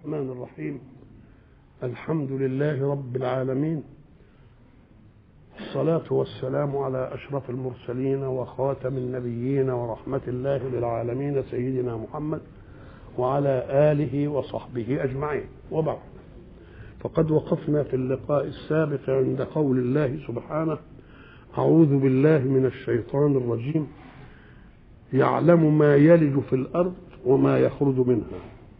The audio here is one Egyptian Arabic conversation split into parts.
الرحمن الرحيم الحمد لله رب العالمين الصلاة والسلام على أشرف المرسلين وخاتم النبيين ورحمة الله للعالمين سيدنا محمد وعلى آله وصحبه أجمعين وبعد فقد وقفنا في اللقاء السابق عند قول الله سبحانه أعوذ بالله من الشيطان الرجيم يعلم ما يلج في الأرض وما يخرج منها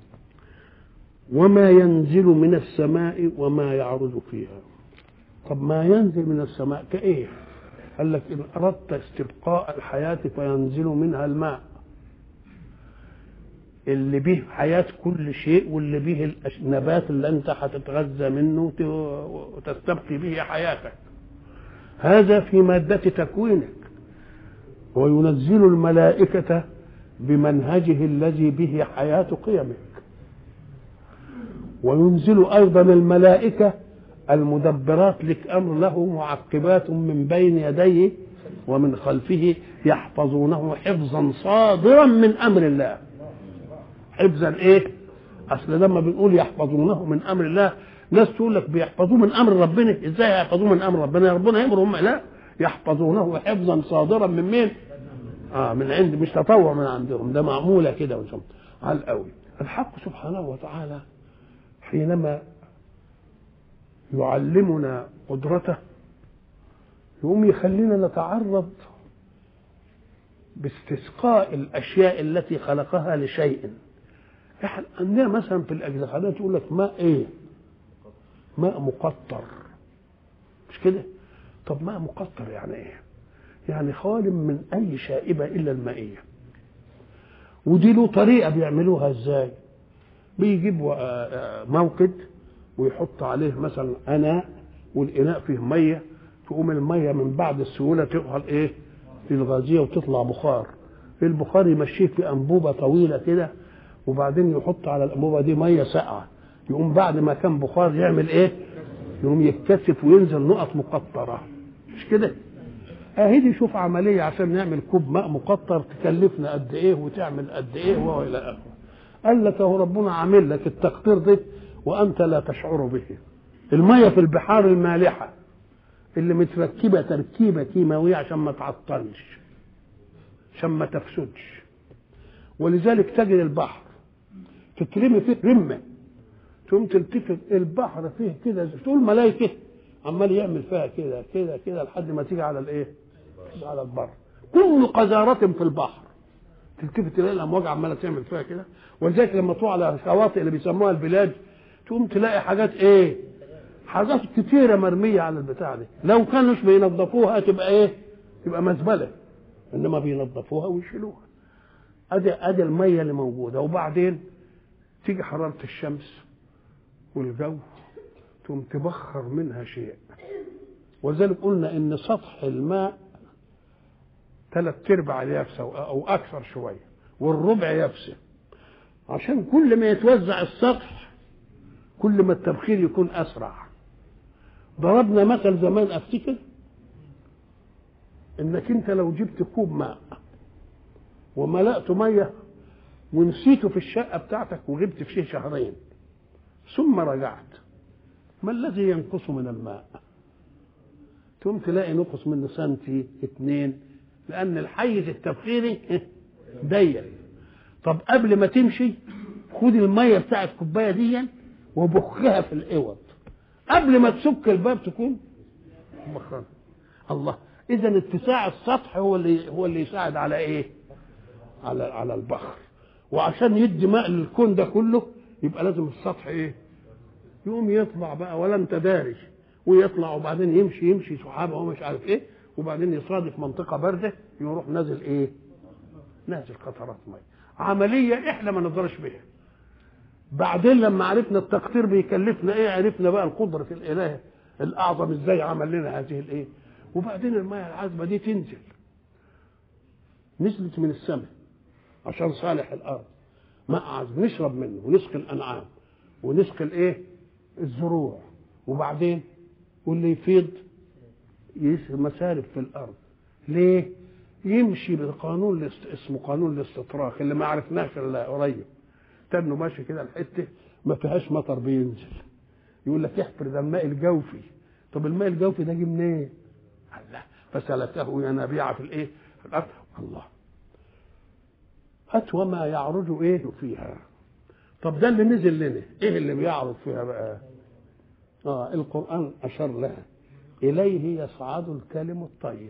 وما ينزل من السماء وما يعرج فيها طب ما ينزل من السماء كايه قال لك ان اردت استبقاء الحياه فينزل منها الماء اللي به حياة كل شيء واللي به النبات اللي انت هتتغذى منه وتستبقي به حياتك هذا في مادة تكوينك وينزل الملائكة بمنهجه الذي به حياة قيمك وينزل أيضا الملائكة المدبرات لك أمر له معقبات من بين يديه ومن خلفه يحفظونه حفظا صادرا من أمر الله حفظا إيه أصل لما بنقول يحفظونه من أمر الله ناس تقول لك بيحفظوه من أمر ربنا إزاي يحفظوه من أمر ربنا ربنا يأمرهم لا يحفظونه حفظا صادرا من مين اه من عند مش تطوع من عندهم ده معموله كده وشم على القوي الحق سبحانه وتعالى حينما يعلمنا قدرته يقوم يخلينا نتعرض باستسقاء الاشياء التي خلقها لشيء احنا عندنا مثلا في الاجزخانات تقول لك ماء ايه ماء مقطر مش كده طب ماء مقطر يعني ايه يعني خال من اي شائبه الا المائيه ودي له طريقه بيعملوها ازاي بيجيب موقد ويحط عليه مثلا اناء والاناء فيه ميه تقوم الميه من بعد السهوله تدخل ايه في الغازيه وتطلع بخار البخار يمشيه في انبوبه طويله كده وبعدين يحط على الانبوبه دي ميه ساقعه يقوم بعد ما كان بخار يعمل ايه يقوم يتكثف وينزل نقط مقطره مش كده اهي دي شوف عمليه عشان نعمل كوب ماء مقطر تكلفنا قد ايه وتعمل قد ايه والى اخره قال لك اهو ربنا عامل لك التقطير ده وانت لا تشعر به الميه في البحار المالحه اللي متركبه تركيبه كيماويه عشان ما تعطلش عشان ما تفسدش ولذلك تجد البحر تترمي فيه رمه تقوم تلتفت البحر فيه كده تقول ملايكه عمال يعمل فيها كده كده كده لحد ما تيجي على الايه؟ على البر كل قذارة في البحر تلتفت تلاقي الامواج عماله تعمل فيها كده ولذلك لما تروح على الشواطئ اللي بيسموها البلاد تقوم تلاقي حاجات ايه؟ حاجات كتيرة مرمية على البتاع دي لو كانوش بينظفوها تبقى ايه؟ تبقى مزبلة انما بينظفوها ويشيلوها ادي ادي المية اللي موجودة وبعدين تيجي حرارة الشمس والجو تقوم تبخر منها شيء ولذلك قلنا ان سطح الماء ثلاث ارباع اليابسه او اكثر شويه والربع يابسه عشان كل ما يتوزع السطح كل ما التبخير يكون اسرع ضربنا مثل زمان افتكر انك انت لو جبت كوب ماء وملأته ميه ونسيته في الشقه بتاعتك وغبت فيه شهرين ثم رجعت ما الذي ينقص من الماء تقوم تلاقي نقص منه سنتي اثنين لان الحيز التبخيري ضيق طب قبل ما تمشي خد الميه بتاعت الكوبايه دي وبخها في الاوض قبل ما تسك الباب تكون بخر الله اذا اتساع السطح هو اللي هو اللي يساعد على ايه على على البخر وعشان يدي ماء للكون ده كله يبقى لازم السطح ايه يقوم يطلع بقى ولا انت داري ويطلع وبعدين يمشي يمشي سحابه ومش عارف ايه وبعدين يصادف منطقه بارده يروح نازل ايه؟ نازل قطرات ميه عمليه احنا ما نقدرش بيها بعدين لما عرفنا التقطير بيكلفنا ايه عرفنا بقى القدره الاله الاعظم ازاي عمل لنا هذه الايه وبعدين الميه العذبه دي تنزل نزلت من السماء عشان صالح الارض ماء عذب نشرب منه ونسقي الانعام ونسقي الايه الزروع وبعدين واللي يفيض مسارب في الارض ليه يمشي بالقانون الاست... اسمه قانون الاستطراق اللي ما عرفناش الا قريب تنه ماشي كده الحته ما فيهاش مطر بينزل يقول لك احفر ده الماء الجوفي طب الماء الجوفي ده جه منين؟ الله فسلكه ينابيع في الايه؟ في الارض الله هات وما يعرج ايه فيها طب ده اللي نزل لنا ايه اللي بيعرج فيها بقى؟ اه القران اشار لها اليه يصعد الكلم الطيب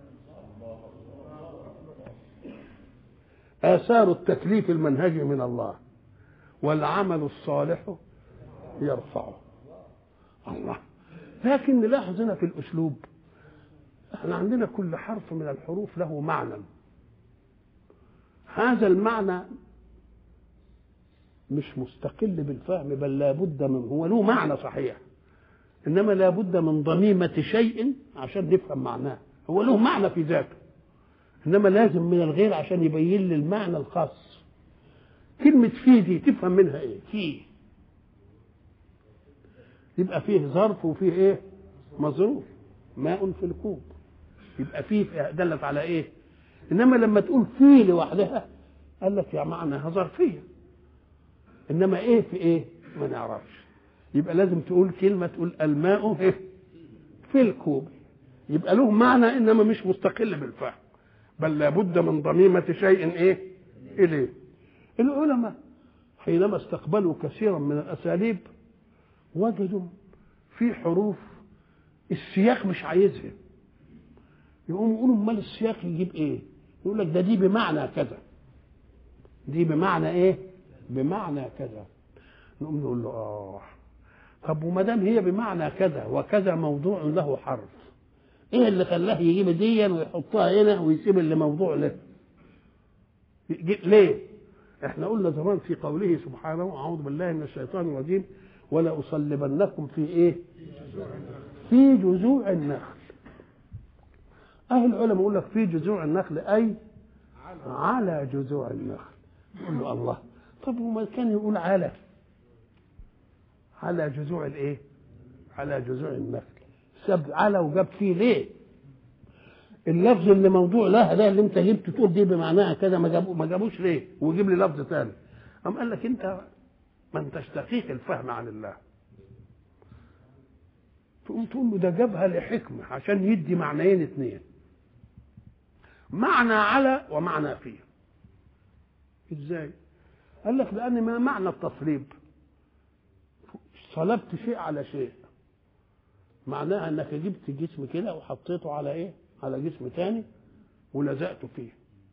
آثار التكليف المنهجي من الله والعمل الصالح يرفعه الله لكن نلاحظ هنا في الأسلوب احنا عندنا كل حرف من الحروف له معنى هذا المعنى مش مستقل بالفهم بل لابد من هو له معنى صحيح انما لابد من ضميمة شيء عشان نفهم معناه هو له معنى في ذاته انما لازم من الغير عشان يبين لي المعنى الخاص كلمة في دي تفهم منها ايه في يبقى فيه ظرف وفيه ايه مظروف ماء في الكوب يبقى فيه دلت على ايه انما لما تقول في لوحدها قال لك يا معناها ظرفيه انما ايه في ايه ما نعرفش يبقى لازم تقول كلمه تقول الماء إيه؟ في الكوب يبقى له معنى انما مش مستقل بالفهم بل لابد من ضميمه شيء ايه اليه العلماء حينما استقبلوا كثيرا من الاساليب وجدوا في حروف السياق مش عايزها يقوموا يقولوا امال السياق يجيب ايه يقول لك ده دي بمعنى كذا دي بمعنى ايه بمعنى كذا نقوم نقول له اه طب وما دام هي بمعنى كذا وكذا موضوع له حرف ايه اللي خلاه يجيب ديا ويحطها هنا ويسيب اللي موضوع له ليه احنا قلنا زمان في قوله سبحانه اعوذ بالله من الشيطان الرجيم ولا اصلبنكم في ايه في جذوع النخل اهل العلماء يقول لك في جذوع النخل اي على جذوع النخل يقول له الله طب وما كان يقول على على جذوع الايه على جذوع النخل ساب على وجاب فيه ليه اللفظ اللي موضوع لها ده اللي انت جبت تقول دي بمعناها كذا ما جابو ما جابوش ليه ويجيب لي لفظ ثاني قام قال لك انت ما انتش دقيق الفهم عن الله تقوم تقول له ده جابها لحكمه عشان يدي معنيين اثنين معنى على ومعنى فيه ازاي قال لك لان ما معنى التصليب صلبت شيء على شيء معناها انك جبت جسم كده وحطيته على ايه على جسم تاني ولزقته فيه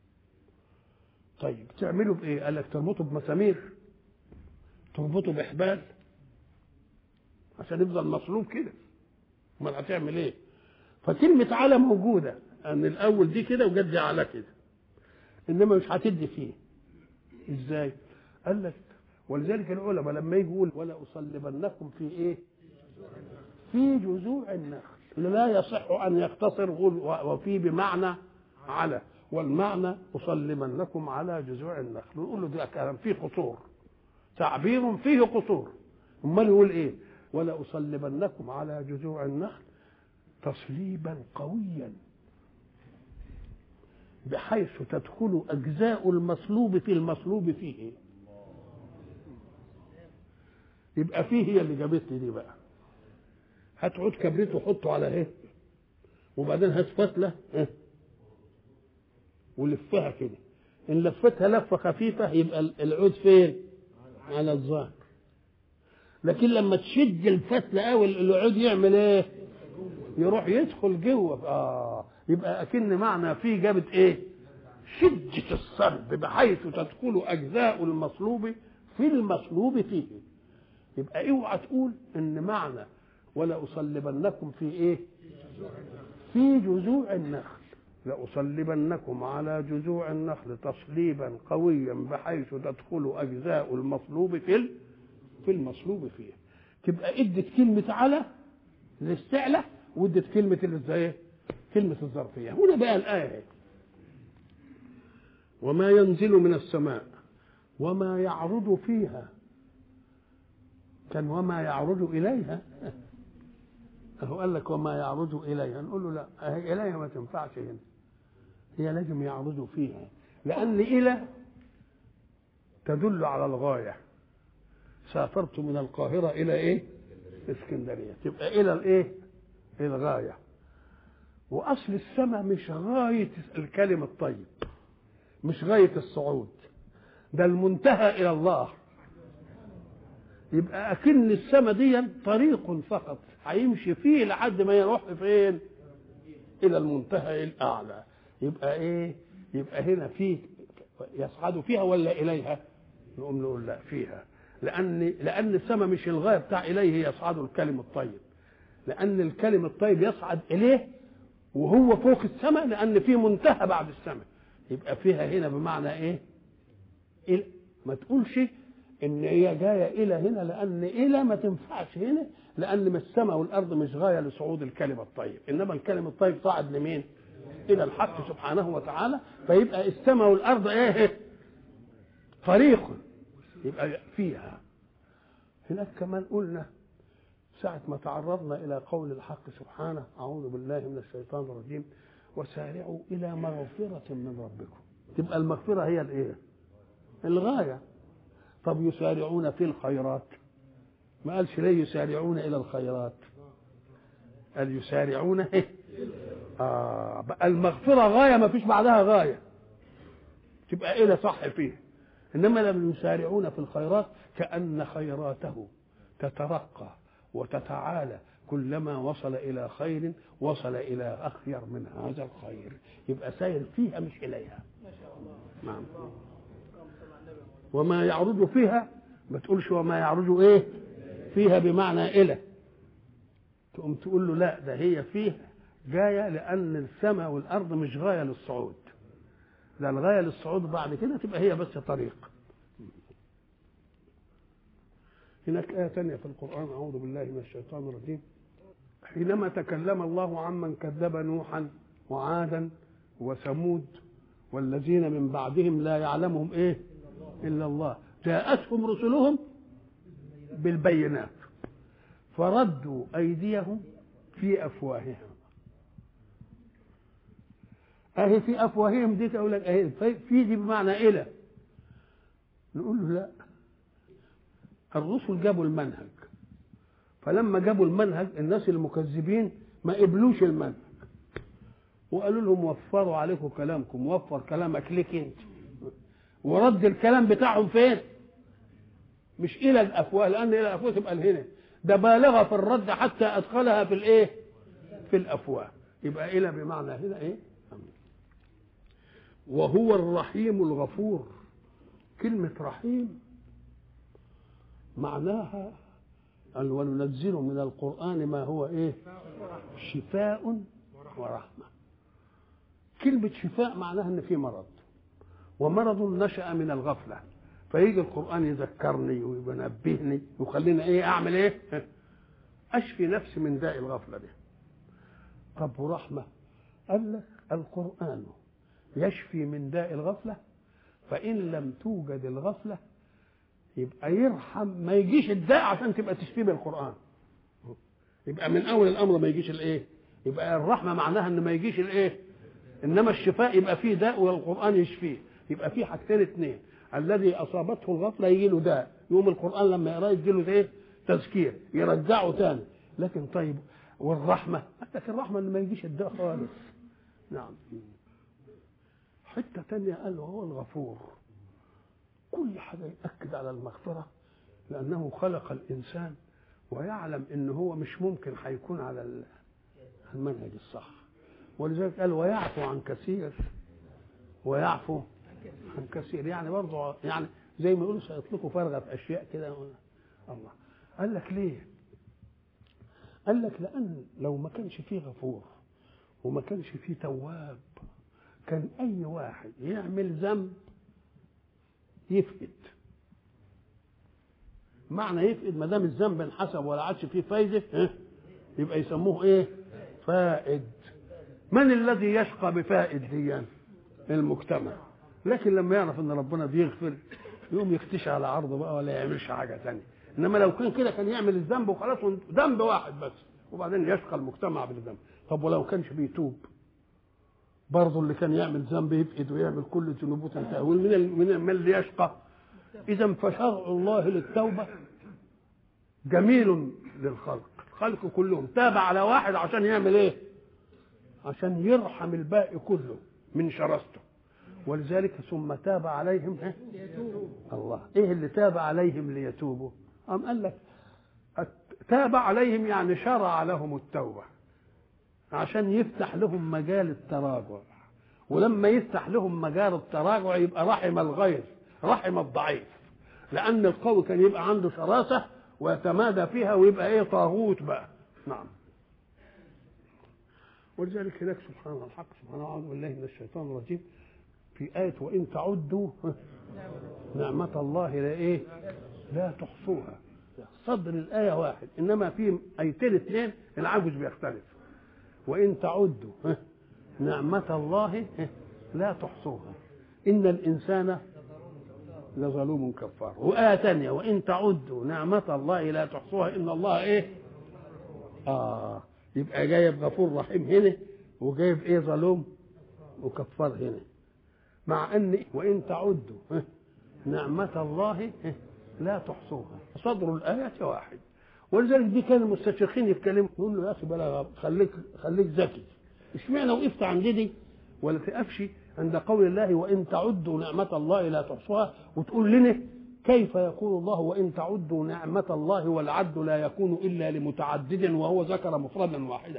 طيب تعمله بايه قال لك تربطه بمسامير تربطه بحبال عشان يفضل مصلوب كده امال هتعمل ايه فكلمة على موجودة ان الاول دي كده وجت دي على كده انما مش هتدي فيه ازاي قال لك ولذلك العلماء لما يجي يقول ولا اصلبنكم في ايه في جذوع النخل لا يصح ان يقتصر وفي بمعنى على والمعنى اصلبنكم على جذوع النخل ونقول له ده كلام فيه قصور تعبير فيه قصور امال يقول ايه ولا اصلبنكم على جذوع النخل تصليبا قويا بحيث تدخل اجزاء المصلوب في المصلوب فيه يبقى فيه هي اللي جابت لي دي بقى هات عود كبريت وحطه على ايه وبعدين هات فتله إيه؟ ولفها كده ان لفتها لفه خفيفه يبقى العود فين على الظهر لكن لما تشد الفتله قوي العود يعمل ايه يروح يدخل جوه اه يبقى اكن معنى فيه جابت ايه شدة الصلب بحيث تدخل اجزاء المصلوب في المصلوب فيه يبقى اوعى تقول ان معنى ولا اصلبنكم في ايه في جذوع النخل لأصلبنكم على جذوع النخل تصليبا قويا بحيث تدخل أجزاء المصلوب في في المصلوب فيه تبقى ادت كلمة على الاستعلى وادت كلمة الازاي كلمة الظرفية هنا بقى الآية وما ينزل من السماء وما يعرض فيها كان وما يعرض إليها هو قال لك وما يعرض إليها نقول له لا إليها ما تنفعش هنا هي لازم يعرضوا فيها لأن إلى تدل على الغاية سافرت من القاهرة إلى إيه؟ اسكندرية تبقى إلى الإيه؟ إلى الغاية وأصل السماء مش غاية الكلم الطيب مش غاية الصعود ده المنتهى إلى الله يبقى أكن السماء دي طريق فقط هيمشي فيه لحد ما يروح فين؟ إلى المنتهى الأعلى يبقى إيه؟ يبقى هنا فيه يصعد فيها ولا إليها؟ نقوم نقول لا فيها لأن لأن السماء مش الغاية بتاع إليه يصعد الكلم الطيب لأن الكلم الطيب يصعد إليه وهو فوق السماء لأن في منتهى بعد السماء يبقى فيها هنا بمعنى إيه؟ إيه؟ ما تقولش ان هي جايه الى هنا لان الى ما تنفعش هنا لان السماء والارض مش غايه لصعود الكلم الطيب انما الكلم الطيب صعد لمين الى الحق سبحانه وتعالى فيبقى السماء والارض ايه طريق يبقى فيها هناك كمان قلنا ساعة ما تعرضنا إلى قول الحق سبحانه أعوذ بالله من الشيطان الرجيم وسارعوا إلى مغفرة من ربكم تبقى المغفرة هي الإيه؟ الغاية طب يسارعون في الخيرات ما قالش ليه يسارعون الى الخيرات قال يسارعون ايه آه المغفرة غاية ما فيش بعدها غاية تبقى إلى صح فيه إنما لما يسارعون في الخيرات كأن خيراته تترقى وتتعالى كلما وصل إلى خير وصل إلى أخير من هذا الخير يبقى سير فيها مش إليها ما شاء الله نعم اللهم صل على النبي وما يعرج فيها ما تقولش وما يعرج ايه فيها بمعنى الى تقوم تقول له لا ده هي فيها جايه لان السماء والارض مش غايه للصعود ده الغايه للصعود بعد كده تبقى هي بس طريق هناك آية تانية في القرآن أعوذ بالله من الشيطان الرجيم حينما تكلم الله عمن كذب نوحا وعادا وثمود والذين من بعدهم لا يعلمهم ايه الا الله جاءتهم رسلهم بالبينات فردوا ايديهم في افواههم اهي في افواههم دي تقول لك اهي في دي بمعنى الى نقول له لا الرسل جابوا المنهج فلما جابوا المنهج الناس المكذبين ما قبلوش المنهج وقالوا لهم وفروا عليكم كلامكم وفر كلامك ليك انت ورد الكلام بتاعهم فين مش الى الافواه لان الى الافواه تبقى هنا ده بالغ في الرد حتى ادخلها في الايه في الافواه يبقى الى بمعنى هنا ايه وهو الرحيم الغفور كلمة رحيم معناها أن وننزل من القرآن ما هو إيه شفاء ورحمة كلمة شفاء معناها إن في مرض ومرض نشأ من الغفلة فيجي القرآن يذكرني وينبهني ويخليني إيه أعمل إيه أشفي نفسي من داء الغفلة دي طب ورحمة قال لك القرآن يشفي من داء الغفلة فإن لم توجد الغفلة يبقى يرحم ما يجيش الداء عشان تبقى تشفيه بالقرآن يبقى من أول الأمر ما يجيش الإيه يبقى الرحمة معناها إن ما يجيش الإيه إنما الشفاء يبقى فيه داء والقرآن يشفيه يبقى فيه حاجتين اثنين الذي أصابته الغفلة يجي له داء يوم القرآن لما يقرأ يجي له إيه تذكير يرجعه تاني لكن طيب والرحمة قال لك الرحمة إن ما يجيش الداء خالص نعم حته تانية قال له هو الغفور كل حاجه ياكد على المغفره لانه خلق الانسان ويعلم ان هو مش ممكن هيكون على المنهج الصح ولذلك قال ويعفو عن كثير ويعفو عن كثير يعني برضه يعني زي ما يقولوا سيطلقوا فرغه في اشياء كده الله قال لك ليه؟ قال لك لان لو ما كانش فيه غفور وما كانش فيه تواب كان اي واحد يعمل ذنب يفقد معنى يفقد ما دام الذنب انحسب ولا عادش فيه فايده اه؟ يبقى يسموه ايه فائد من الذي يشقى بفائد دي المجتمع لكن لما يعرف ان ربنا بيغفر يقوم يختشي على عرضه بقى ولا يعملش حاجه تانية انما لو كان كده كان يعمل الذنب وخلاص ذنب واحد بس وبعدين يشقى المجتمع بالذنب طب ولو كانش بيتوب برضه اللي كان يعمل ذنب يفقد ويعمل كل ذنوبه تنتهي من من من اللي يشقى اذا فشرع الله للتوبه جميل للخلق الخلق كلهم تاب على واحد عشان يعمل ايه عشان يرحم الباقي كله من شرسته ولذلك ثم تاب عليهم إيه؟ الله ايه اللي تاب عليهم ليتوبوا أم قال لك الت- تاب عليهم يعني شرع لهم التوبة عشان يفتح لهم مجال التراجع ولما يفتح لهم مجال التراجع يبقى رحم الغير رحم الضعيف لأن القوي كان يبقى عنده شراسة ويتمادى فيها ويبقى ايه طاغوت بقى نعم ولذلك هناك سبحان الحق سبحانه أعوذ بالله من الشيطان الرجيم في آية وإن تعدوا نعمة الله لا إيه لا تحصوها صدر الآية واحد إنما في آيتين اثنين العجز بيختلف وإن تعدوا نعمة الله لا تحصوها إن الإنسان لظلوم كفار وآية ثانية وإن تعدوا نعمة الله لا تحصوها إن الله إيه آه يبقى جايب غفور رحيم هنا وجايب إيه ظلوم وكفار هنا مع ان وان تعدوا ها، نعمة الله ها، لا تحصوها صدر الآية واحد ولذلك دي كان المستشرقين يتكلموا يقول له يا اخي بلا خليك خليك ذكي اشمعنى وقفت عند دي ولا تقفش عند قول الله وان تعدوا نعمة الله لا تحصوها وتقول لنا كيف يقول الله وان تعدوا نعمة الله والعد لا يكون الا لمتعدد وهو ذكر مفردا واحدا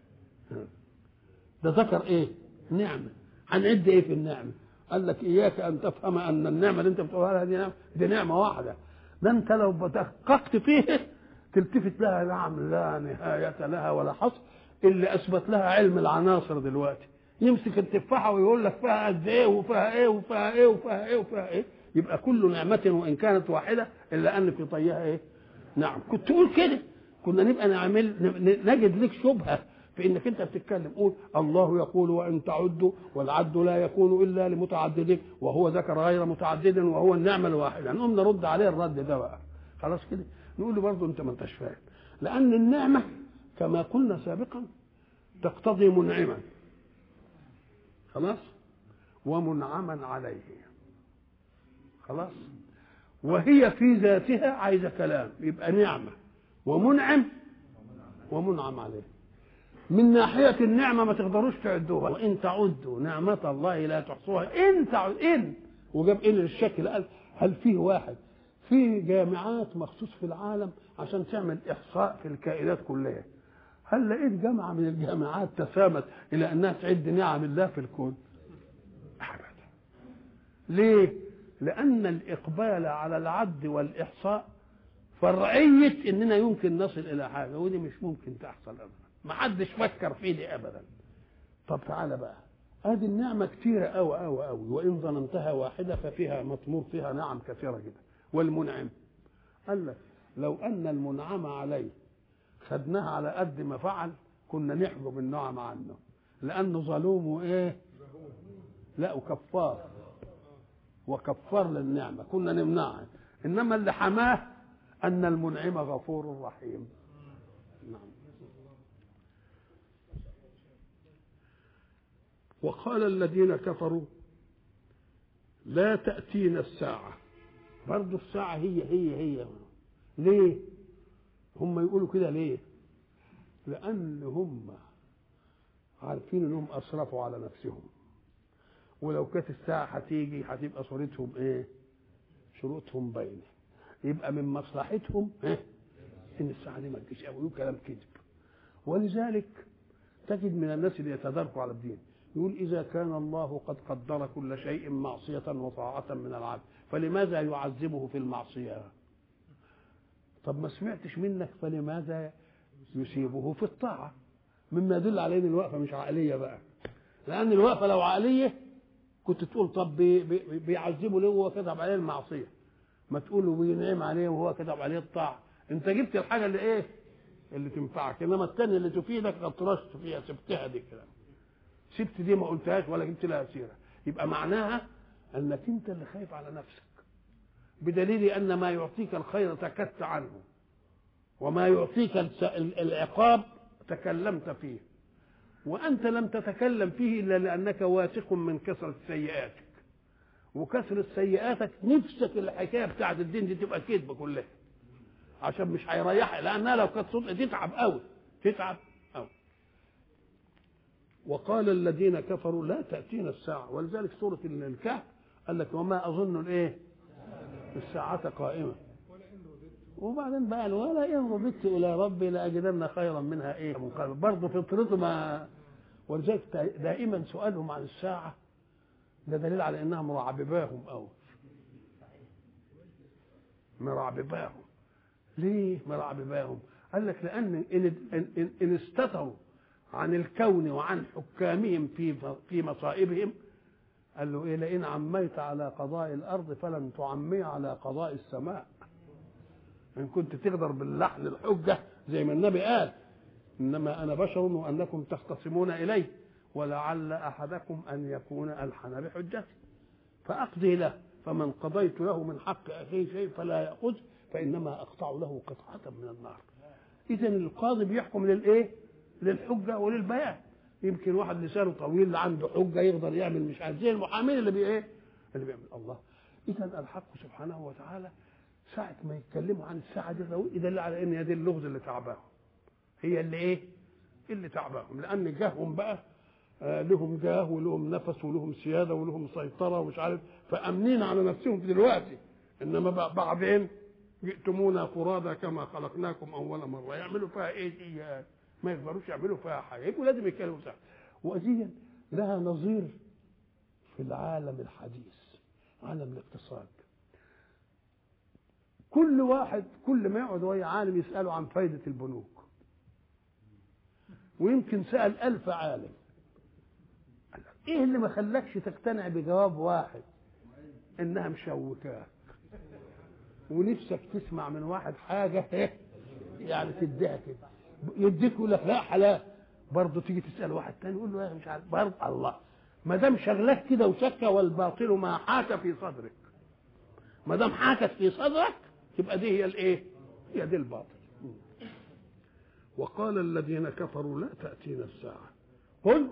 ده ذكر ايه نعمه هنعد ايه في النعمه قال لك اياك ان تفهم ان النعمه اللي انت بتقولها لها دي نعمه دي نعمه واحده ده انت لو دققت فيه تلتفت لها نعم لا نهايه لها ولا حصر اللي اثبت لها علم العناصر دلوقتي يمسك التفاحه ويقول لك فيها قد ايه وفيها ايه وفيها ايه وفيها ايه وفيها ايه يبقى كل نعمه وان كانت واحده الا ان في طيها ايه نعم كنت تقول كده كنا نبقى نعمل ن- نجد لك شبهه في انك انت بتتكلم قول الله يقول وان تعدوا والعد لا يكون الا لمتعدد وهو ذكر غير متعدد وهو النعمه الواحده نقوم نرد عليه الرد ده بقى خلاص كده نقول له برضه انت ما انتش فاهم لان النعمه كما قلنا سابقا تقتضي منعما خلاص ومنعما عليه خلاص وهي في ذاتها عايزه كلام يبقى نعمه ومنعم ومنعم عليه من ناحية النعمة ما تقدروش تعدوها وإن تعدوا نعمة الله لا تحصوها إن تعد إن وجاب إن للشكل قال هل فيه واحد في جامعات مخصوص في العالم عشان تعمل إحصاء في الكائنات كلها هل لقيت جامعة من الجامعات تسامت إلى أنها تعد نعم الله في الكون أبدا ليه لأن الإقبال على العد والإحصاء فرعية إننا يمكن نصل إلى حاجة ودي مش ممكن تحصل أبدا ما حدش فكر في دي أبدا طب تعالى بقى هذه النعمة كثيرة أوي أوي أوي وإن ظننتها واحدة ففيها مطمور فيها نعم كثيرة جدا والمنعم قال لك لو أن المنعم عليه خدناها على قد ما فعل كنا نحجب النعم عنه لأنه ظلوم وإيه لا وكفار وكفار للنعمة كنا نمنعها إنما اللي حماه أن المنعم غفور رحيم نعم وقال الذين كفروا لا تأتينا الساعة برضو الساعة هي هي هي ليه هم يقولوا كده ليه لأن هم عارفين انهم اسرفوا على نفسهم ولو كانت الساعة هتيجي هتبقى صورتهم ايه شروطهم باينة يبقى من مصلحتهم ايه ان الساعة دي ما تجيش قوي كلام كذب ولذلك تجد من الناس اللي يتداركوا على الدين يقول إذا كان الله قد قدر كل شيء معصية وطاعة من العبد فلماذا يعذبه في المعصية طب ما سمعتش منك فلماذا يسيبه في الطاعة مما يدل على ان الوقفة مش عقلية بقى لأن الوقفة لو عقلية كنت تقول طب بي بي بيعذبه ليه وهو كتب عليه المعصية ما تقول له بينعم عليه وهو كتب عليه الطاعة انت جبت الحاجة اللي ايه اللي تنفعك انما الثانيه اللي تفيدك غطرشت فيها سبتها دي كده سبت دي ما قلتهاش ولا جبت لها سيره يبقى معناها انك انت اللي خايف على نفسك بدليل ان ما يعطيك الخير تكت عنه وما يعطيك العقاب تكلمت فيه وانت لم تتكلم فيه الا لانك واثق من كثره سيئاتك وكثره سيئاتك نفسك الحكايه بتاعت الدين دي تبقى كذبه كلها عشان مش هيريحها لانها لو كانت صدق تتعب قوي تتعب قوي وقال الذين كفروا لا تأتينا الساعة ولذلك سورة الكهف قال لك وما أظن الإيه الساعة قائمة وبعدين بقى قال ولا إن رددت إلى ربي لأجدن خيرا منها إيه منقلب برضه فطرته ما ولذلك دائما سؤالهم عن الساعة ده دليل على إنها مرعبباهم أوي مرعبباهم ليه مرعبباهم قال لك لأن إن, إن, إن استتروا عن الكون وعن حكامهم في في مصائبهم قال له ايه لئن عميت على قضاء الارض فلن تعمي على قضاء السماء ان كنت تقدر باللحن الحجه زي ما النبي قال انما انا بشر وانكم تختصمون الي ولعل احدكم ان يكون الحن بحجتي فاقضي له فمن قضيت له من حق اخيه شيء فلا ياخذ فانما اقطع له قطعه من النار اذا القاضي بيحكم للايه للحجه وللبيان يمكن واحد لسانه طويل عنده حجه يقدر يعمل مش عارف زي المحامين اللي بي ايه اللي بيعمل الله اذا الحق سبحانه وتعالى ساعة ما يتكلموا عن الساعة دي يدل على ان هي دي اللغز اللي تعباهم هي اللي ايه اللي تعباهم لان جاههم بقى آه لهم جاه ولهم نفس ولهم سيادة ولهم سيطرة ومش عارف فأمنين على نفسهم دلوقتي إنما بعدين جئتمونا فرادى كما خلقناكم أول مرة يعملوا فيها إيه دي ما يقدروش يعملوا فيها حاجه يبقوا لازم يتكلموا صح ودي لها نظير في العالم الحديث عالم الاقتصاد كل واحد كل ما يقعد وهي عالم يسأله عن فايدة البنوك ويمكن سأل ألف عالم ايه اللي ما خلاكش تقتنع بجواب واحد انها مشوكاك ونفسك تسمع من واحد حاجة يعني تديها كده يديك يقول لك لا حلال برضه تيجي تسال واحد تاني يقول له يا مش عارف برضه الله ما دام شغلك كده وشك والباطل ما حاك في صدرك ما دام حاكت في صدرك تبقى دي هي الايه؟ هي دي الباطل وقال الذين كفروا لا تأتينا الساعة قل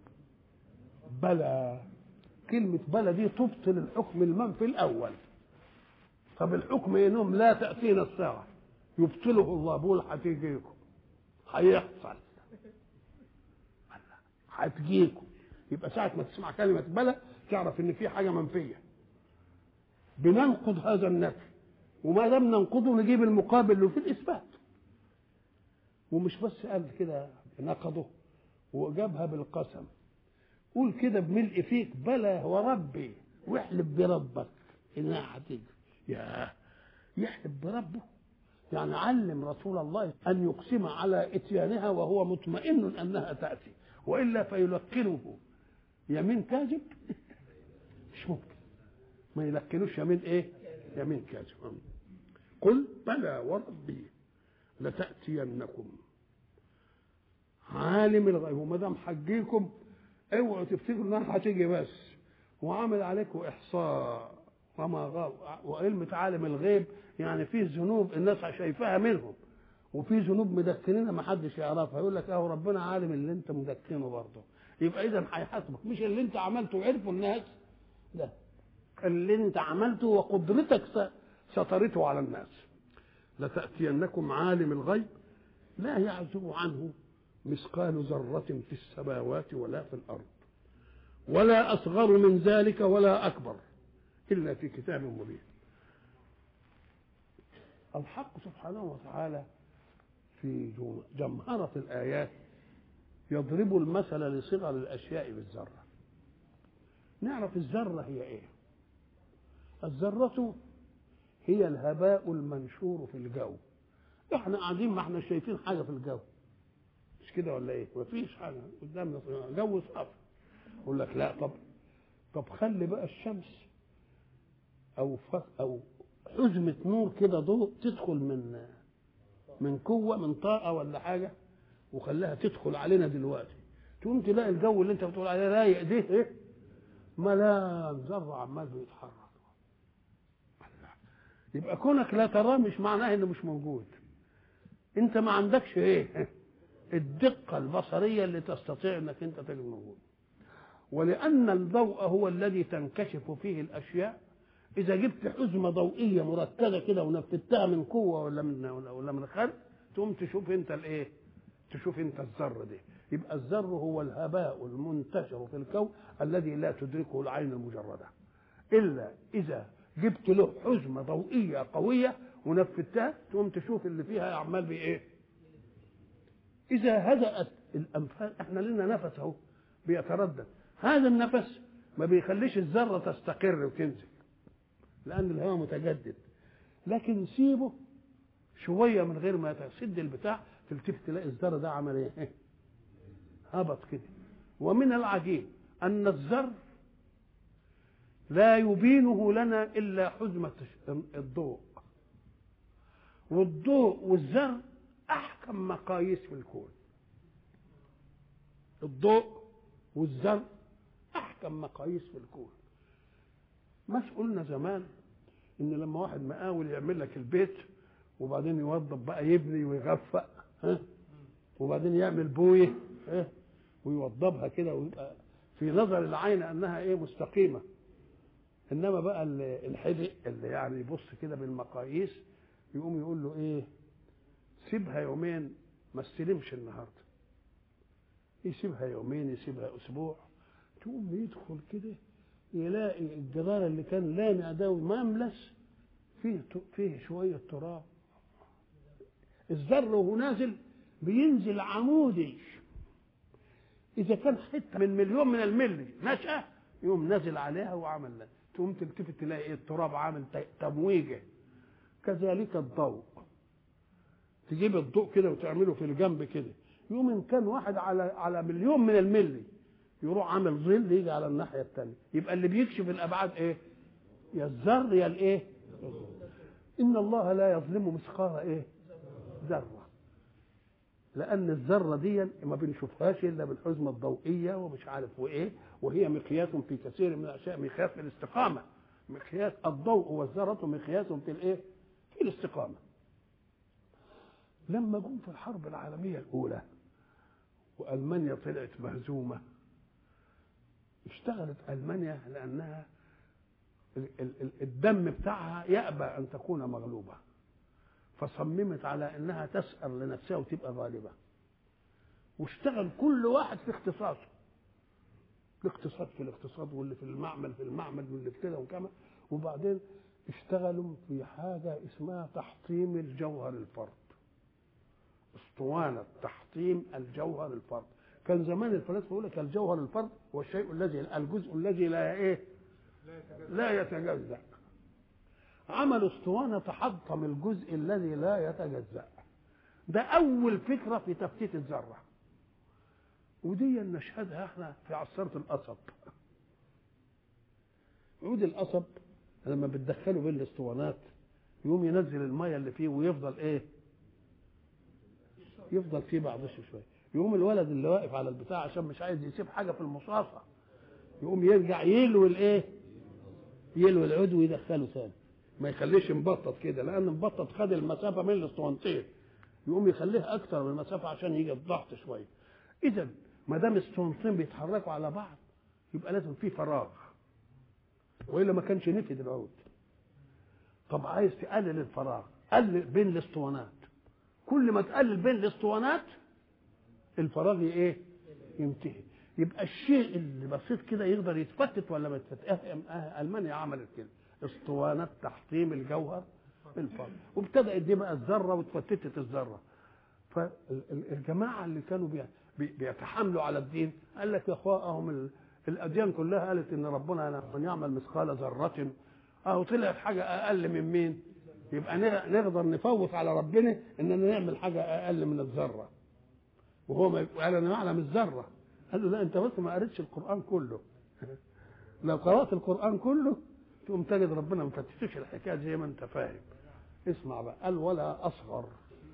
بلى كلمة بلى دي تبطل الحكم المنفي الأول طب الحكم انهم لا تأتينا الساعة يبطله الله بيقول هتيجيكم هيحصل هتجيكم يبقى ساعة ما تسمع كلمة بلى تعرف ان في حاجة منفية بننقض هذا النفي وما دام ننقضه نجيب المقابل اللي في الإثبات ومش بس قال كده نقضه وجابها بالقسم قول كده بملء فيك بلى وربي واحلف بربك انها هتيجي يا يحلف بربه يعني علم رسول الله أن يقسم على إتيانها وهو مطمئن أنها تأتي وإلا فيلقنه يمين كاذب مش ممكن ما يلقنوش يمين إيه يمين كاذب قل بلى وربي لتأتينكم عالم الغيب وما دام حجيكم اوعوا تفتكروا انها هتيجي بس وعمل عليكم احصاء وما غاب وعلم عالم الغيب يعني في ذنوب الناس شايفاها منهم وفي ذنوب مدكنينها ما حدش يعرفها يقول لك اهو ربنا عالم اللي انت مدكنه برضه يبقى اذا هيحاسبك مش اللي انت عملته عرفوا الناس لا اللي انت عملته وقدرتك سترته على الناس لتأتينكم عالم الغيب لا يعزب عنه مثقال ذرة في السماوات ولا في الأرض ولا أصغر من ذلك ولا أكبر إلا في كتاب مبين الحق سبحانه وتعالى في جمهرة الآيات يضرب المثل لصغر الأشياء بالذرة نعرف الذرة هي إيه الذرة هي الهباء المنشور في الجو احنا قاعدين ما احنا شايفين حاجة في الجو مش كده ولا ايه مفيش حاجة قدامنا جو صافي يقول لك لا طب طب خلي بقى الشمس او ف... او حزمه نور كده ضوء تدخل من من قوه من طاقه ولا حاجه وخلاها تدخل علينا دلوقتي تقوم تلاقي الجو اللي انت بتقول عليه رايق ده ايه ملان ذره عمال بيتحرك يبقى كونك لا تراه مش معناه انه مش موجود انت ما عندكش ايه الدقه البصريه اللي تستطيع انك انت تجد موجود ولان الضوء هو الذي تنكشف فيه الاشياء اذا جبت حزمه ضوئيه مركزه كده ونفذتها من قوه ولا من ولا من خلف تقوم تشوف انت الايه تشوف انت الذر دي يبقى الذر هو الهباء المنتشر في الكون الذي لا تدركه العين المجرده الا اذا جبت له حزمه ضوئيه قويه ونفذتها تقوم تشوف اللي فيها اعمال بايه اذا هدأت الانفاس احنا لنا نفس اهو بيتردد هذا النفس ما بيخليش الذره تستقر وتنزل لان الهواء متجدد لكن سيبه شويه من غير ما تسد البتاع تلتفت تلاقي الذره ده عمل ايه هبط كده ومن العجيب ان الذر لا يبينه لنا الا حزمه الضوء والضوء والذر احكم مقاييس في الكون الضوء والذر احكم مقاييس في الكون مش قلنا زمان ان لما واحد مقاول يعمل لك البيت وبعدين يوضب بقى يبني ويغفق ها وبعدين يعمل بويه ها ويوضبها كده ويبقى في نظر العين انها ايه مستقيمه انما بقى الحدق اللي يعني يبص كده بالمقاييس يقوم يقول له ايه سيبها يومين ما استلمش النهارده يسيبها يومين يسيبها اسبوع تقوم يدخل كده يلاقي الجدار اللي كان لامع ده ومملس فيه فيه شويه تراب الذر وهو نازل بينزل عمودي اذا كان حته من مليون من الملي نشأة يقوم نازل عليها وعمل لها تقوم تلتفت تلاقي ايه التراب عامل تمويجه كذلك الضوء تجيب الضوء كده وتعمله في الجنب كده يقوم ان كان واحد على على مليون من الملي يروح عامل ظل يجي على الناحيه الثانيه يبقى اللي بيكشف الابعاد ايه يا الذر يا الايه ان الله لا يظلم مثقال ايه ذره لان الذره دي ما بنشوفهاش الا بالحزمه الضوئيه ومش عارف وايه وهي مقياس في كثير من الاشياء مقياس في الاستقامه مقياس الضوء والذره مقياس في الايه في الاستقامه لما جم في الحرب العالميه الاولى والمانيا طلعت مهزومه اشتغلت المانيا لانها الدم بتاعها يأبى ان تكون مغلوبه فصممت على انها تسأر لنفسها وتبقى غالبه واشتغل كل واحد في اختصاصه الاقتصاد في الاقتصاد واللي في المعمل في المعمل واللي في كده وكما وبعدين اشتغلوا في حاجه اسمها تحطيم الجوهر الفرد اسطوانه تحطيم الجوهر الفرد كان زمان الفلاسفه يقول لك الجوهر الفرد هو الشيء الذي الجزء الذي لا ايه لا يتجزأ عملوا اسطوانة تحطم الجزء الذي لا يتجزأ ده أول فكرة في تفتيت الذرة ودي نشهدها احنا في عصارة القصب عود القصب لما بتدخله بين الاسطوانات يقوم ينزل المية اللي فيه ويفضل ايه يفضل فيه بعض شوية يقوم الولد اللي واقف على البتاع عشان مش عايز يسيب حاجة في المصاصة يقوم يرجع يلوي الايه يلوي العود ويدخله ثاني ما يخليش مبطط كده لان مبطط خد المسافه من الاسطوانتين يقوم يخليها اكتر من المسافه عشان يجي الضغط شويه اذا ما دام الاسطوانتين بيتحركوا على بعض يبقى لازم في فراغ والا ما كانش نفد العود طب عايز تقلل الفراغ قلل بين الاسطوانات كل ما تقلل بين الاسطوانات الفراغ ايه ينتهي يبقى الشيء اللي بسيط كده يقدر يتفتت ولا ما يتفتت المانيا عملت كده اسطوانة تحطيم الجوهر الفرد وابتدأت دي بقى الذرة واتفتتت الذرة فالجماعة اللي كانوا بيتحاملوا على الدين قال لك يا اخواهم الأديان كلها قالت إن ربنا من يعمل مثقال ذرة أهو طلعت حاجة أقل من مين؟ يبقى نقدر نفوت على ربنا إننا نعمل حاجة أقل من الذرة وهو ما قال أنا أعلم الذرة قال له لا أنت بس ما قريتش القرآن كله لو قرأت القرآن كله تقوم تجد ربنا ما فتشتش الحكايه زي ما انت فاهم اسمع بقى قال ولا اصغر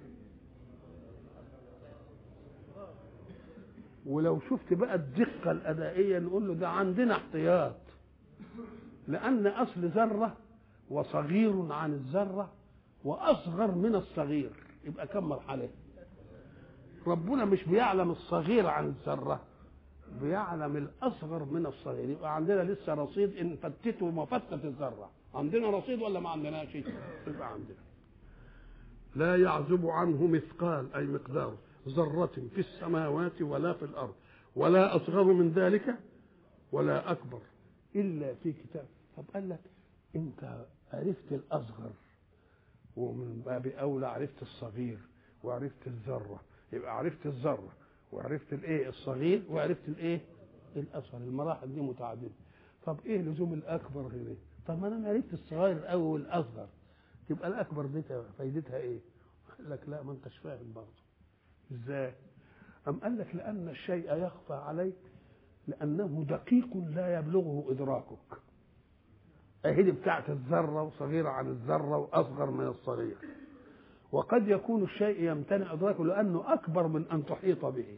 ولو شفت بقى الدقه الادائيه نقول له ده عندنا احتياط لان اصل ذره وصغير عن الذره واصغر من الصغير يبقى كم مرحله ربنا مش بيعلم الصغير عن الذره بيعلم الاصغر من الصغير يبقى عندنا لسه رصيد ان فتته مفتت الذره عندنا رصيد ولا ما عندناش يبقى عندنا لا يعزب عنه مثقال أي مقدار ذرة في السماوات ولا في الأرض ولا أصغر من ذلك ولا أكبر إلا في كتاب طب قال لك أنت عرفت الأصغر ومن باب أولى عرفت الصغير وعرفت الذرة يبقى عرفت الذرة وعرفت الإيه الصغير وعرفت الإيه الأصغر المراحل دي متعددة طب إيه لزوم الأكبر هنا طب ما أنا عرفت الصغير الأول والأصغر تبقى الأكبر دي فايدتها إيه قال لك لا ما أنتش فاهم برضه إزاي أم قال لك لأن الشيء يخفى عليك لأنه دقيق لا يبلغه إدراكك أهي دي بتاعت الذرة وصغيرة عن الذرة وأصغر من الصغير وقد يكون الشيء يمتنع إدراكه لأنه أكبر من أن تحيط به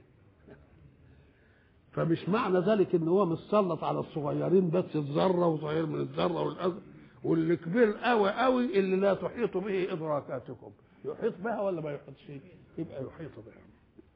فمش معنى ذلك ان هو مسلط على الصغيرين بس الذره وصغير من الذره والأصغر واللي كبير قوي قوي اللي لا تحيط به ادراكاتكم يحيط بها ولا ما يحيطش يبقى يحيط بها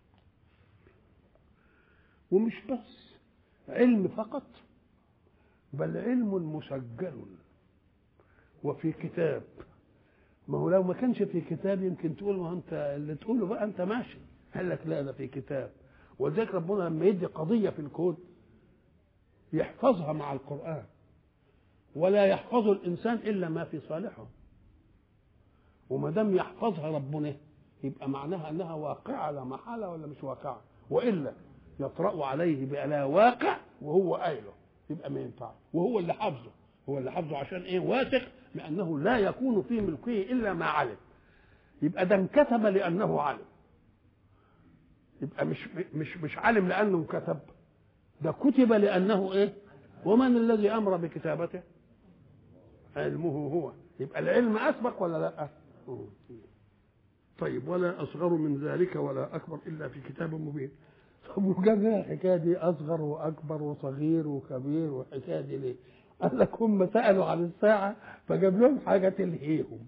ومش بس علم فقط بل علم مسجل وفي كتاب ما هو لو ما كانش في كتاب يمكن تقول ما انت اللي تقوله بقى انت ماشي قال لك لا ده في كتاب وذلك ربنا لما يدي قضيه في الكون يحفظها مع القران ولا يحفظ الانسان الا ما في صالحه وما دام يحفظها ربنا يبقى معناها انها واقعه لا محاله ولا مش واقعه والا يطرأ عليه بلا واقع وهو قايله يبقى ما ينفعش وهو اللي حافظه هو اللي حافظه عشان ايه واثق لانه لا يكون في ملكه الا ما علم يبقى ده انكتب لانه علم يبقى مش مش مش عالم لانه كتب ده كتب لانه ايه ومن الذي امر بكتابته علمه هو يبقى العلم اسبق ولا لا طيب ولا اصغر من ذلك ولا اكبر الا في كتاب مبين طب وجاب لنا الحكايه دي اصغر واكبر وصغير وكبير والحكايه دي ليه؟ قال لك هم سالوا عن الساعه فجاب لهم حاجه تلهيهم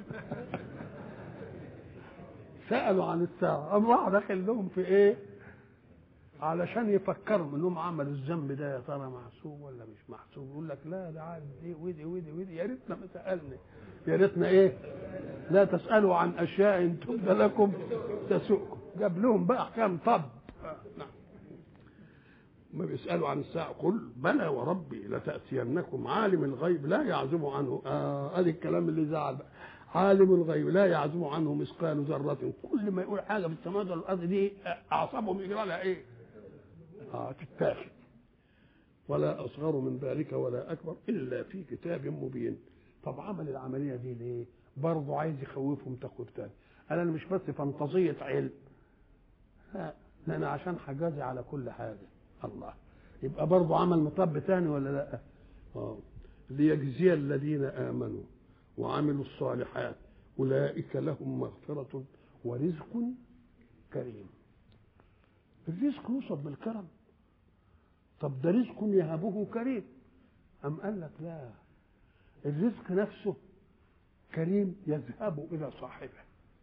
سالوا عن الساعه قام راح داخل لهم في ايه؟ علشان يفكروا انهم عملوا الذنب ده يا ترى محسوب ولا مش محسوب يقول لك لا ده عارف ايه ودي ودي ودي يا ريتنا ما سالنا يا ريتنا ايه؟ لا تسالوا عن اشياء تبد لكم تسؤكم جاب لهم بقى احكام طب نعم ما بيسألوا عن الساعة قل بلى وربي لتأتينكم عالم الغيب لا يعزب عنه آه ادي الكلام اللي زعل بقى عالم الغيب لا يعزب عنه مثقال ذرة كل ما يقول حاجة في السماوات والأرض دي أعصابهم يجرى لها إيه؟ آه تتاخد ولا أصغر من ذلك ولا أكبر إلا في كتاب مبين طب عمل العملية دي ليه؟ برضه عايز يخوفهم تخويف تاني قال أنا مش بس فانتظية علم لا ده انا عشان حجازي على كل حاجه الله يبقى برضه عمل مطب تاني ولا لا اه ليجزي الذين امنوا وعملوا الصالحات اولئك لهم مغفره ورزق كريم الرزق يوصف بالكرم طب ده رزق يهبه كريم أم قال لك لا الرزق نفسه كريم يذهب إلى صاحبه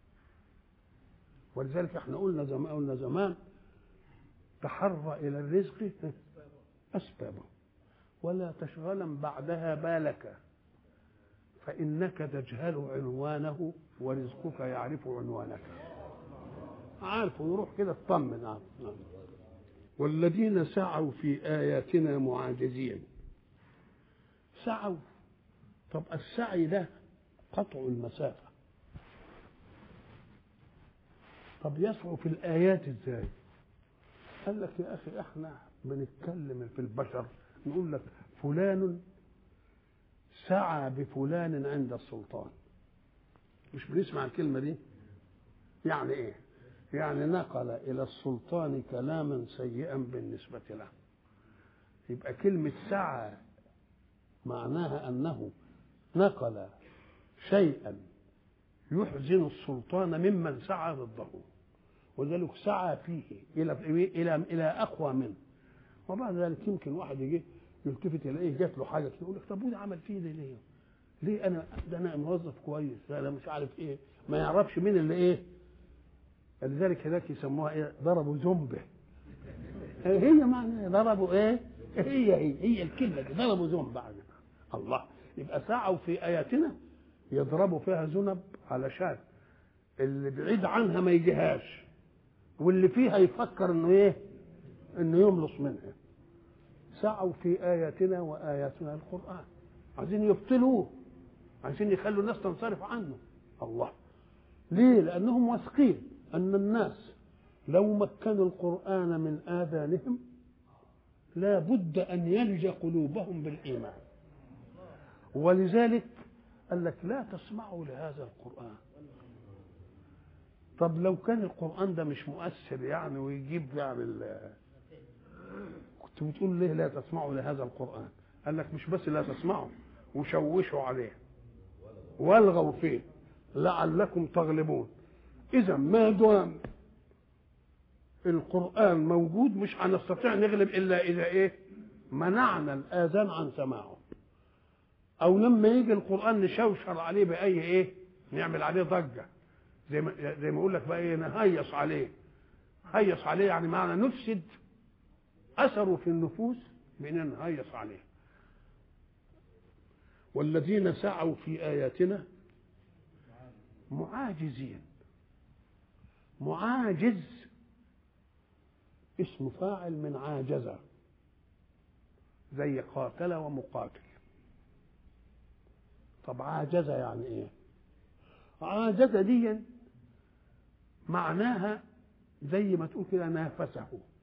ولذلك احنا قلنا زمان قلنا زمان تحرى الى الرزق اسبابه ولا تشغلا بعدها بالك فانك تجهل عنوانه ورزقك يعرف عنوانك عارف ويروح كده اطمن نعم نعم والذين سعوا في اياتنا معاجزين سعوا طب السعي ده قطع المسافه طب يسعوا في الآيات ازاي؟ قال لك يا أخي احنا بنتكلم في البشر نقول لك فلان سعى بفلان عند السلطان مش بنسمع الكلمة دي؟ يعني ايه؟ يعني نقل إلى السلطان كلاما سيئا بالنسبة له يبقى كلمة سعى معناها أنه نقل شيئا يحزن السلطان ممن سعى ضده وذلك سعى فيه الى الى الى اقوى منه وبعد ذلك يمكن واحد يجي يلتفت يلاقيه جات له حاجه يقول لك طب وده عمل فيه ده ليه؟ ليه انا ده انا موظف كويس ده انا مش عارف ايه ما يعرفش مين اللي ايه لذلك هناك يسموها ايه ضربوا زنبه هي معنى ضربوا ايه هي هي هي الكلمه دي ضربوا زنبه الله يبقى سعوا في اياتنا يضربوا فيها ذنب علشان اللي بعيد عنها ما يجيهاش واللي فيها يفكر انه ايه انه يملص منها سعوا في اياتنا واياتنا القران عايزين يبطلوه عايزين يخلوا الناس تنصرف عنه الله ليه لانهم واثقين ان الناس لو مكنوا القران من اذانهم لا بد ان يلج قلوبهم بالايمان ولذلك قال لك لا تسمعوا لهذا القران طب لو كان القران ده مش مؤثر يعني ويجيب يعني ال- كنت بتقول ليه لا تسمعوا لهذا القران قال لك مش بس لا تسمعوا وشوشوا عليه والغوا فيه لعلكم تغلبون اذا ما دام القران موجود مش هنستطيع نغلب الا اذا ايه منعنا الاذان عن سماعه او لما يجي القران نشوشر عليه باي ايه نعمل عليه ضجه زي ما زي ما اقول لك بقى ايه نهيص عليه هيص عليه يعني معنى نفسد اثره في النفوس باننا نهيص عليه والذين سعوا في اياتنا معاجزين معاجز اسم فاعل من عاجزة زي قاتل ومقاتل طب عاجزة يعني ايه عاجزة دي معناها زي ما تقول كده نافسه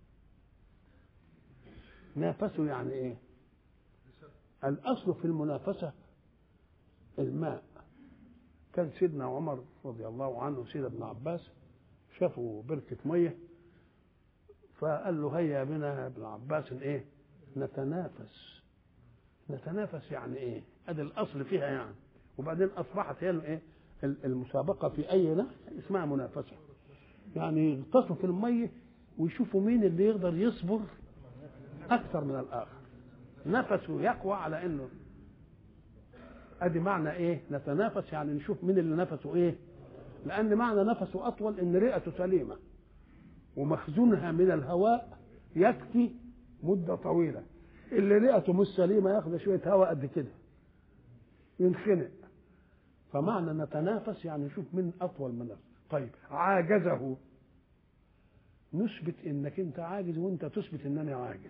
نافسه يعني ايه الاصل في المنافسه الماء كان سيدنا عمر رضي الله عنه سيد ابن عباس شافوا بركه ميه فقال له هيا بنا يا ابن عباس ايه نتنافس نتنافس يعني ايه ادي الاصل فيها يعني وبعدين اصبحت هي الايه المسابقه في اي نهر اسمها منافسه يعني يغطسوا في الميه ويشوفوا مين اللي يقدر يصبر اكثر من الاخر نفسه يقوى على انه ادي معنى ايه نتنافس يعني نشوف مين اللي نفسه ايه لان معنى نفسه اطول ان رئته سليمه ومخزونها من الهواء يكفي مده طويله اللي رئته مش سليمه ياخد شويه هواء قد كده ينخنق فمعنى نتنافس يعني نشوف مين اطول من نفسه طيب عاجزه نثبت انك انت عاجز وانت تثبت انني عاجز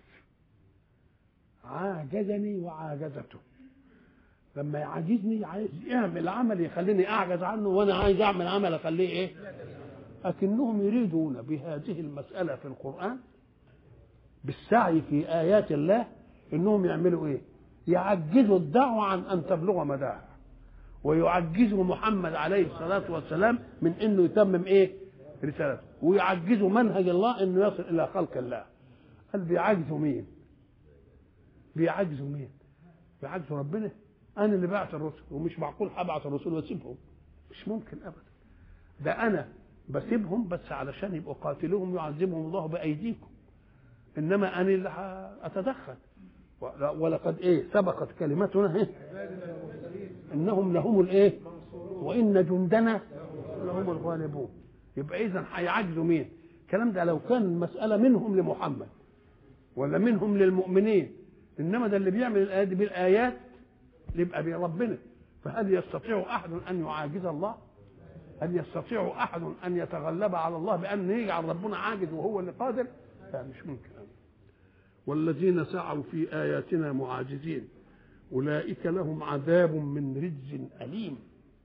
عاجزني وعاجزته لما يعاجزني عايز يعمل عمل يخليني اعجز عنه وانا عايز اعمل عمل اخليه ايه لكنهم يريدون بهذه المساله في القران بالسعي في ايات الله انهم يعملوا ايه يعجزوا الدعوه عن ان تبلغ مداها ويعجزوا محمد عليه الصلاه والسلام من انه يتمم ايه رسالته ويعجزوا منهج الله انه يصل الى خلق الله قال بيعجزوا مين بيعجزوا مين بيعجزوا ربنا انا اللي بعت الرسل ومش معقول هبعت الرسل واسيبهم مش ممكن ابدا ده انا بسيبهم بس علشان يبقوا قاتلوهم يعذبهم الله بايديكم انما انا اللي اتدخل ولقد ايه سبقت كلمتنا إيه؟ انهم لهم الايه وان جندنا لهم الغالبون يبقى اذا هيعجزوا مين الكلام ده لو كان المساله منهم لمحمد ولا منهم للمؤمنين انما ده اللي بيعمل الايات بالايات يبقى بربنا فهل يستطيع احد ان يعاجز الله هل يستطيع احد ان يتغلب على الله بان يجعل ربنا عاجز وهو اللي قادر لا مش ممكن والذين سعوا في اياتنا معاجزين اولئك لهم عذاب من رجز اليم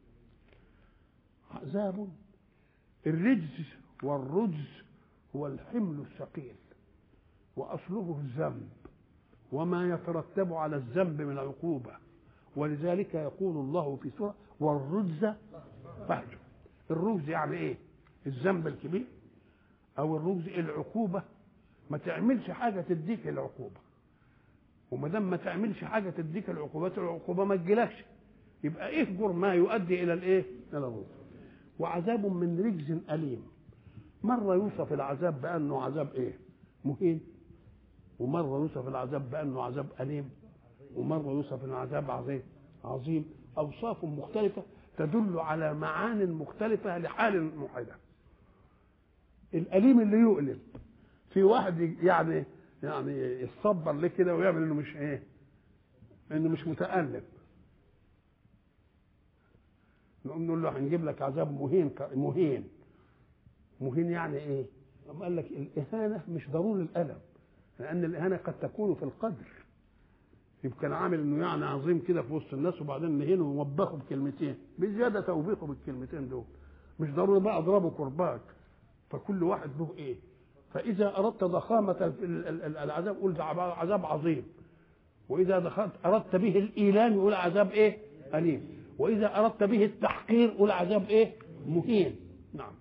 عذاب الرجز والرجز هو الحمل الثقيل واصله الذنب وما يترتب على الذنب من عقوبه ولذلك يقول الله في سوره والرجز فاهجر الرجز يعني ايه الذنب الكبير او الرجز العقوبه ما تعملش حاجه تديك العقوبه وما دام ما تعملش حاجه تديك العقوبات العقوبه ما تجيلكش يبقى اهجر ما يؤدي الى الايه الى الرجز وعذاب من رجز اليم مره يوصف العذاب بانه عذاب ايه مهين ومره يوصف العذاب بانه عذاب اليم ومره يوصف انه عذاب عظيم عظيم اوصاف مختلفه تدل على معان مختلفه لحال موحده الاليم اللي يؤلم في واحد يعني يعني يتصبر ليه كده ويعمل انه مش ايه انه مش متالم نقوم نقول له هنجيب لك عذاب مهين ك- مهين مهين يعني ايه؟ قام قال لك الاهانه مش ضروري الالم لان الاهانه قد تكون في القدر يبقى عامل انه يعني عظيم كده في وسط الناس وبعدين نهينه ووبخه بكلمتين بزياده توبيخه بالكلمتين دول مش ضروري بقى اضربه كرباج فكل واحد له ايه فاذا اردت ضخامه ال- ال- ال- العذاب قول ده عذاب عظيم واذا دخلت اردت به الايلام يقول عذاب ايه اليم واذا اردت به التحقير قول عذاب ايه مهين نعم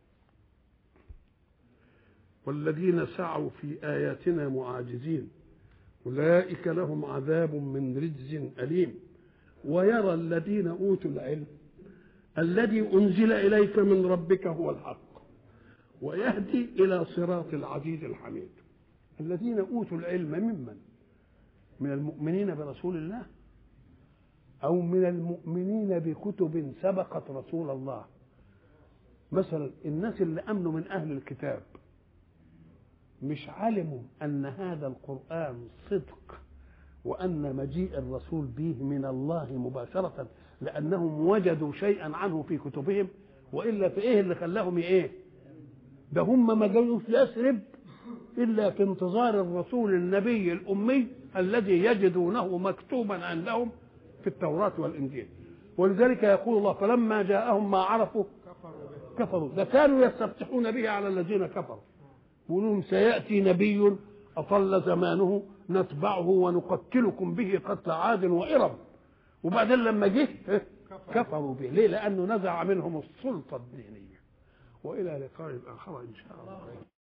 والذين سعوا في اياتنا معاجزين اولئك لهم عذاب من رجز اليم ويرى الذين اوتوا العلم الذي انزل اليك من ربك هو الحق ويهدي الى صراط العزيز الحميد الذين اوتوا العلم ممن من المؤمنين برسول الله او من المؤمنين بكتب سبقت رسول الله مثلا الناس اللي امنوا من اهل الكتاب مش علموا ان هذا القران صدق وان مجيء الرسول به من الله مباشره لانهم وجدوا شيئا عنه في كتبهم والا في ايه اللي خلاهم ايه ده هم ما جاوش يثرب الا في انتظار الرسول النبي الامي الذي يجدونه مكتوبا عندهم في التوراه والانجيل ولذلك يقول الله فلما جاءهم ما عرفوا كفروا ده كانوا يستفتحون به على الذين كفروا يقولون لهم سياتي نبي اطل زمانه نتبعه ونقتلكم به قتل عاد وارم وبعدين لما جه كفروا به ليه لانه نزع منهم السلطه الدينيه والى لقاء اخر ان شاء الله